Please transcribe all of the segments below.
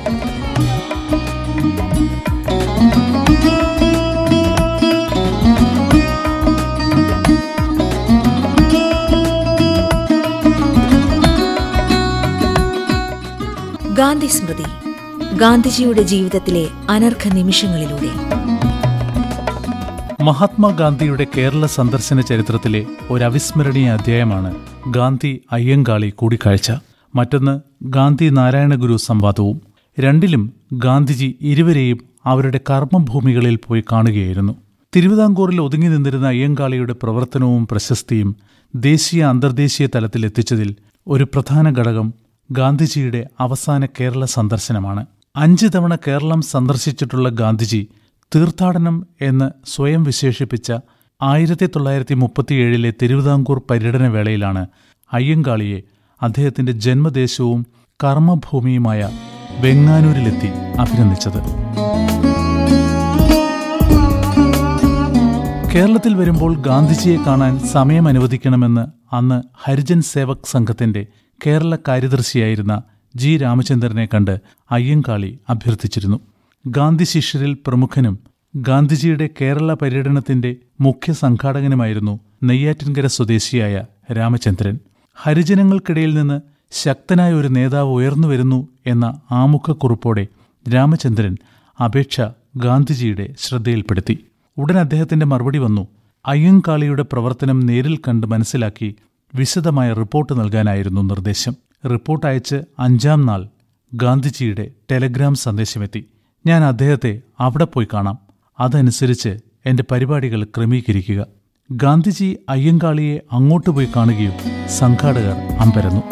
ഗാന്ധി സ്മൃതി ഗാന്ധിജിയുടെ ജീവിതത്തിലെ അനർഘ നിമിഷങ്ങളിലൂടെ മഹാത്മാഗാന്ധിയുടെ കേരള സന്ദർശന ചരിത്രത്തിലെ ഒരു അവിസ്മരണീയ അധ്യായമാണ് ഗാന്ധി അയ്യങ്കാളി കൂടിക്കാഴ്ച മറ്റൊന്ന് ഗാന്ധി നാരായണഗുരു സംവാദവും രണ്ടിലും ഗാന്ധിജി ഇരുവരെയും അവരുടെ കർമ്മഭൂമികളിൽ പോയി കാണുകയായിരുന്നു തിരുവിതാംകൂറിൽ ഒതുങ്ങി നിന്നിരുന്ന അയ്യങ്കാളിയുടെ പ്രവർത്തനവും പ്രശസ്തിയും ദേശീയ അന്തർദേശീയ തലത്തിൽ എത്തിച്ചതിൽ ഒരു പ്രധാന ഘടകം ഗാന്ധിജിയുടെ അവസാന കേരള സന്ദർശനമാണ് അഞ്ച് തവണ കേരളം സന്ദർശിച്ചിട്ടുള്ള ഗാന്ധിജി തീർത്ഥാടനം എന്ന് സ്വയം വിശേഷിപ്പിച്ച ആയിരത്തി തൊള്ളായിരത്തി മുപ്പത്തിയേഴിലെ തിരുവിതാംകൂർ പര്യടന വേളയിലാണ് അയ്യങ്കാളിയെ അദ്ദേഹത്തിന്റെ ജന്മദേശവും കർമ്മഭൂമിയുമായ വെങ്ങാനൂരിലെത്തി അഭിനന്ദിച്ചത് കേരളത്തിൽ വരുമ്പോൾ ഗാന്ധിജിയെ കാണാൻ സമയം അനുവദിക്കണമെന്ന് അന്ന് ഹരിജൻ സേവക് സംഘത്തിന്റെ കേരള കാര്യദർശിയായിരുന്ന ജി രാമചന്ദ്രനെ കണ്ട് അയ്യങ്കാളി അഭ്യർത്ഥിച്ചിരുന്നു ഗാന്ധി ശിഷ്യരിൽ പ്രമുഖനും ഗാന്ധിജിയുടെ കേരള പര്യടനത്തിന്റെ മുഖ്യ സംഘാടകനുമായിരുന്നു നെയ്യാറ്റിൻകര സ്വദേശിയായ രാമചന്ദ്രൻ ഹരിജനങ്ങൾക്കിടയിൽ നിന്ന് ശക്തനായ ഒരു നേതാവ് ഉയർന്നു വരുന്നു എന്ന ആമുഖക്കുറിപ്പോടെ രാമചന്ദ്രൻ അപേക്ഷ ഗാന്ധിജിയുടെ ശ്രദ്ധയിൽപ്പെടുത്തി ഉടൻ അദ്ദേഹത്തിന്റെ മറുപടി വന്നു അയ്യങ്കാളിയുടെ പ്രവർത്തനം നേരിൽ കണ്ട് മനസ്സിലാക്കി വിശദമായ റിപ്പോർട്ട് നൽകാനായിരുന്നു നിർദ്ദേശം റിപ്പോർട്ട് അയച്ച് അഞ്ചാം നാൾ ഗാന്ധിജിയുടെ ടെലഗ്രാം സന്ദേശമെത്തി ഞാൻ അദ്ദേഹത്തെ അവിടെ പോയി കാണാം അതനുസരിച്ച് എന്റെ പരിപാടികൾ ക്രമീകരിക്കുക ഗാന്ധിജി അയ്യങ്കാളിയെ അങ്ങോട്ട് പോയി കാണുകയും സംഘാടകർ അമ്പരന്നു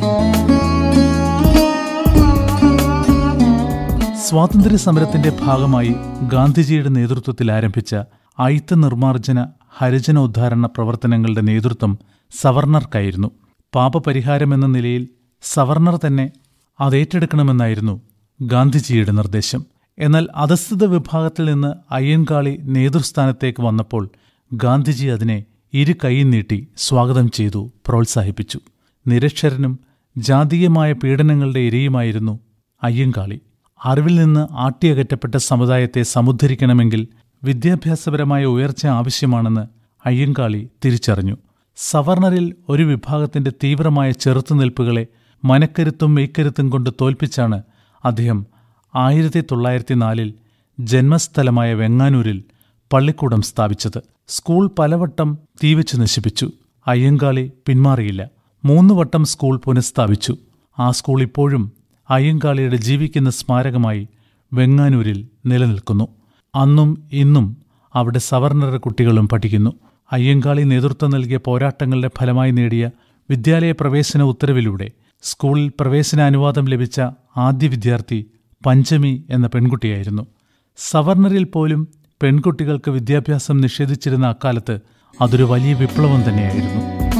സ്വാതന്ത്ര്യ സമരത്തിന്റെ ഭാഗമായി ഗാന്ധിജിയുടെ നേതൃത്വത്തിൽ ആരംഭിച്ച അയിത്ത നിർമ്മാർജ്ജന ഹരിജനോദ്ധാരണ പ്രവർത്തനങ്ങളുടെ നേതൃത്വം സവർണർക്കായിരുന്നു പാപപരിഹാരമെന്ന നിലയിൽ സവർണർ തന്നെ അതേറ്റെടുക്കണമെന്നായിരുന്നു ഗാന്ധിജിയുടെ നിർദ്ദേശം എന്നാൽ അധസ്ഥിത വിഭാഗത്തിൽ നിന്ന് അയ്യൻകാളി നേതൃസ്ഥാനത്തേക്ക് വന്നപ്പോൾ ഗാന്ധിജി അതിനെ ഇരു കൈയും നീട്ടി സ്വാഗതം ചെയ്തു പ്രോത്സാഹിപ്പിച്ചു നിരക്ഷരനും ജാതീയമായ പീഡനങ്ങളുടെ ഇരയുമായിരുന്നു അയ്യങ്കാളി അറിവിൽ നിന്ന് ആട്ടിയകറ്റപ്പെട്ട സമുദായത്തെ സമുദ്ധരിക്കണമെങ്കിൽ വിദ്യാഭ്യാസപരമായ ഉയർച്ച ആവശ്യമാണെന്ന് അയ്യങ്കാളി തിരിച്ചറിഞ്ഞു സവർണരിൽ ഒരു വിഭാഗത്തിന്റെ തീവ്രമായ ചെറുത്തുനിൽപ്പുകളെ മനക്കരുത്തും മെയ്ക്കരുത്തും കൊണ്ട് തോൽപ്പിച്ചാണ് അദ്ദേഹം ആയിരത്തി തൊള്ളായിരത്തി നാലിൽ ജന്മസ്ഥലമായ വെങ്ങാനൂരിൽ പള്ളിക്കൂടം സ്ഥാപിച്ചത് സ്കൂൾ പലവട്ടം തീവച്ച് നശിപ്പിച്ചു അയ്യങ്കാളി പിന്മാറിയില്ല മൂന്ന് വട്ടം സ്കൂൾ പുനഃസ്ഥാപിച്ചു ആ സ്കൂൾ ഇപ്പോഴും അയ്യങ്കാളിയുടെ ജീവിക്കുന്ന സ്മാരകമായി വെങ്ങാനൂരിൽ നിലനിൽക്കുന്നു അന്നും ഇന്നും അവിടെ സവർണരുടെ കുട്ടികളും പഠിക്കുന്നു അയ്യങ്കാളി നേതൃത്വം നൽകിയ പോരാട്ടങ്ങളുടെ ഫലമായി നേടിയ വിദ്യാലയ പ്രവേശന ഉത്തരവിലൂടെ സ്കൂളിൽ പ്രവേശനാനുവാദം ലഭിച്ച ആദ്യ വിദ്യാർത്ഥി പഞ്ചമി എന്ന പെൺകുട്ടിയായിരുന്നു സവർണറിൽ പോലും പെൺകുട്ടികൾക്ക് വിദ്യാഭ്യാസം നിഷേധിച്ചിരുന്ന അക്കാലത്ത് അതൊരു വലിയ വിപ്ലവം തന്നെയായിരുന്നു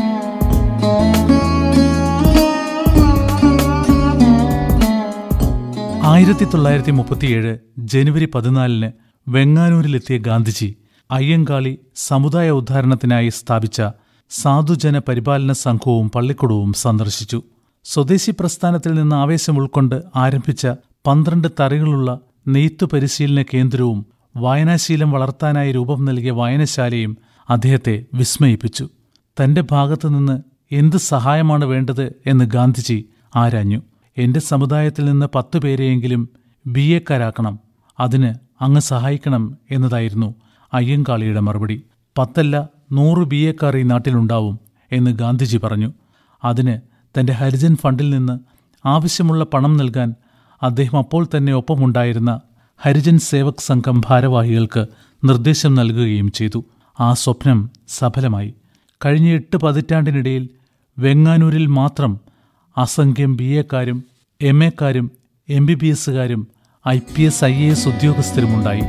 ആയിരത്തി തൊള്ളായിരത്തി മുപ്പത്തിയേഴ് ജനുവരി പതിനാലിന് വെങ്ങാനൂരിലെത്തിയ ഗാന്ധിജി അയ്യങ്കാളി സമുദായ ഉദ്ധാരണത്തിനായി സ്ഥാപിച്ച സാധുജന പരിപാലന സംഘവും പള്ളിക്കൂടവും സന്ദർശിച്ചു സ്വദേശി പ്രസ്ഥാനത്തിൽ നിന്ന് ആവേശം ഉൾക്കൊണ്ട് ആരംഭിച്ച പന്ത്രണ്ട് തറികളുള്ള നെയ്ത്തു പരിശീലന കേന്ദ്രവും വായനാശീലം വളർത്താനായി രൂപം നൽകിയ വായനശാലയും അദ്ദേഹത്തെ വിസ്മയിപ്പിച്ചു തന്റെ ഭാഗത്തുനിന്ന് എന്ത് സഹായമാണ് വേണ്ടത് എന്ന് ഗാന്ധിജി ആരാഞ്ഞു എന്റെ സമുദായത്തിൽ നിന്ന് പത്തു പേരെയെങ്കിലും ബി എക്കാരാക്കണം അതിന് അങ്ങ് സഹായിക്കണം എന്നതായിരുന്നു അയ്യങ്കാളിയുടെ മറുപടി പത്തല്ല നൂറ് ബി എക്കാർ ഈ നാട്ടിലുണ്ടാവും എന്ന് ഗാന്ധിജി പറഞ്ഞു അതിന് തന്റെ ഹരിജൻ ഫണ്ടിൽ നിന്ന് ആവശ്യമുള്ള പണം നൽകാൻ അദ്ദേഹം അപ്പോൾ തന്നെ ഒപ്പമുണ്ടായിരുന്ന ഹരിജൻ സേവക് സംഘം ഭാരവാഹികൾക്ക് നിർദ്ദേശം നൽകുകയും ചെയ്തു ആ സ്വപ്നം സഫലമായി കഴിഞ്ഞ എട്ട് പതിറ്റാണ്ടിനിടയിൽ വെങ്ങാനൂരിൽ മാത്രം അസംഖ്യം ബി എക്കാരും എം എക്കാരും എം ബി ബി എസുകാരും I P S I A S ഉദ്യോഗസ്ഥരുമുണ്ടായി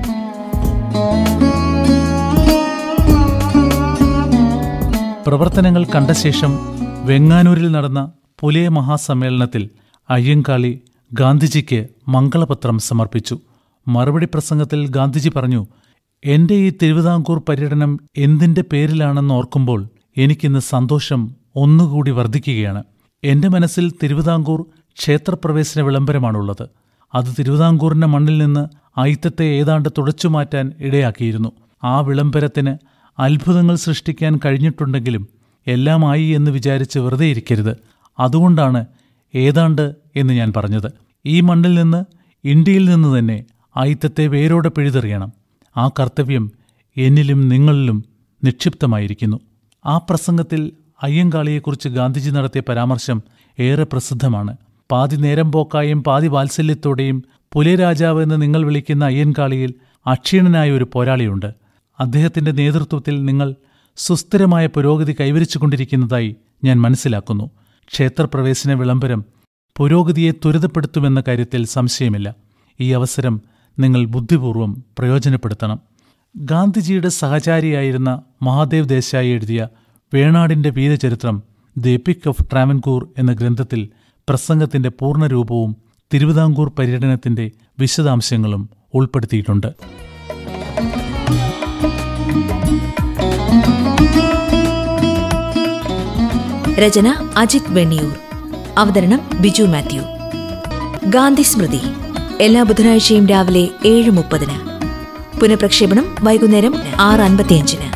പ്രവർത്തനങ്ങൾ കണ്ട ശേഷം വെങ്ങാനൂരിൽ നടന്ന പുലയ മഹാസമ്മേളനത്തിൽ അയ്യങ്കാളി ഗാന്ധിജിക്ക് മംഗളപത്രം സമർപ്പിച്ചു മറുപടി പ്രസംഗത്തിൽ ഗാന്ധിജി പറഞ്ഞു എന്റെ ഈ തിരുവിതാംകൂർ പര്യടനം എന്തിന്റെ പേരിലാണെന്ന് ഓർക്കുമ്പോൾ എനിക്കിന്ന് സന്തോഷം ഒന്നുകൂടി വർദ്ധിക്കുകയാണ് എന്റെ മനസ്സിൽ തിരുവിതാംകൂർ ക്ഷേത്രപ്രവേശന വിളംബരമാണുള്ളത് അത് തിരുവിതാംകൂറിന്റെ മണ്ണിൽ നിന്ന് അയിത്തത്തെ ഏതാണ്ട് തുടച്ചുമാറ്റാൻ ഇടയാക്കിയിരുന്നു ആ വിളംബരത്തിന് അത്ഭുതങ്ങൾ സൃഷ്ടിക്കാൻ കഴിഞ്ഞിട്ടുണ്ടെങ്കിലും എല്ലാമായി എന്ന് വിചാരിച്ച് വെറുതെ ഇരിക്കരുത് അതുകൊണ്ടാണ് ഏതാണ്ട് എന്ന് ഞാൻ പറഞ്ഞത് ഈ മണ്ണിൽ നിന്ന് ഇന്ത്യയിൽ നിന്ന് തന്നെ അയിത്തത്തെ വേരോടെ പിഴുതെറിയണം ആ കർത്തവ്യം എന്നിലും നിങ്ങളിലും നിക്ഷിപ്തമായിരിക്കുന്നു ആ പ്രസംഗത്തിൽ അയ്യങ്കാളിയെക്കുറിച്ച് ഗാന്ധിജി നടത്തിയ പരാമർശം ഏറെ പ്രസിദ്ധമാണ് പാതി നേരം പോക്കായും പാതി വാത്സല്യത്തോടെയും പുലയരാജാവ് എന്ന് നിങ്ങൾ വിളിക്കുന്ന അയ്യൻകാളിയിൽ അക്ഷീണനായ ഒരു പോരാളിയുണ്ട് അദ്ദേഹത്തിന്റെ നേതൃത്വത്തിൽ നിങ്ങൾ സുസ്ഥിരമായ പുരോഗതി കൈവരിച്ചുകൊണ്ടിരിക്കുന്നതായി ഞാൻ മനസ്സിലാക്കുന്നു ക്ഷേത്രപ്രവേശന വിളംബരം പുരോഗതിയെ ത്വരിതപ്പെടുത്തുമെന്ന കാര്യത്തിൽ സംശയമില്ല ഈ അവസരം നിങ്ങൾ ബുദ്ധിപൂർവം പ്രയോജനപ്പെടുത്തണം ഗാന്ധിജിയുടെ സഹചാരിയായിരുന്ന മഹാദേവ് ദേശായി എഴുതിയ വേണാടിന്റെ വീരചരിത്രം ദി എപ്പിക് ഓഫ് ട്രാവൻകൂർ എന്ന ഗ്രന്ഥത്തിൽ പ്രസംഗത്തിന്റെ പൂർണ്ണരൂപവും തിരുവിതാംകൂർ പര്യടനത്തിന്റെ വിശദാംശങ്ങളും ഉൾപ്പെടുത്തിയിട്ടുണ്ട് രചന അജിത് വെണ്ണിയൂർ അവതരണം ബിജു മാത്യു ഗാന്ധി സ്മൃതി എല്ലാ ബുധനാഴ്ചയും രാവിലെ ഏഴ് മുപ്പതിന് പുനഃപ്രക്ഷേപണം വൈകുന്നേരം ആറ് അൻപത്തിയഞ്ചിന്